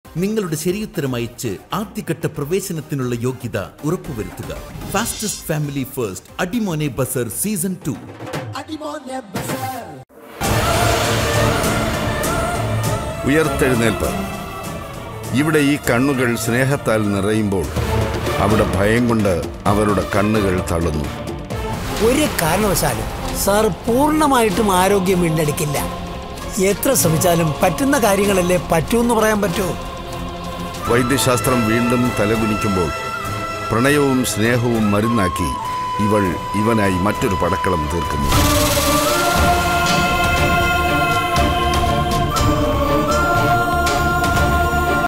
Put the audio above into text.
നിങ്ങളുടെ ശരിയുത്തരം അയച്ച് ആദ്യഘട്ട പ്രവേശനത്തിനുള്ള യോഗ്യത ഉറപ്പുവരുത്തുക ഫാസ്റ്റസ്റ്റ് ഫാമിലി ഫസ്റ്റ് അടിമോനെ ബസർ സീസൺ ടു ഉയർത്തെഴുന്നേൽപ്പ് ഇവിടെ ഈ കണ്ണുകൾ സ്നേഹത്താൽ നിറയുമ്പോൾ അവിടെ ഭയം കൊണ്ട് അവരുടെ കണ്ണുകൾ തള്ളുന്നു ഒരു കാരണവശാലും സാർ പൂർണ്ണമായിട്ടും ആരോഗ്യം വീണ്ടെടുക്കില്ല എത്ര ശ്രമിച്ചാലും പറ്റുന്ന കാര്യങ്ങളല്ലേ പറ്റൂന്ന് പറയാൻ പറ്റുമോ വൈദ്യശാസ്ത്രം വീണ്ടും തലകുനിക്കുമ്പോൾ പ്രണയവും സ്നേഹവും മരുന്നാക്കി ഇവൾ ഇവനായി മറ്റൊരു പടക്കളം തീർക്കുന്നു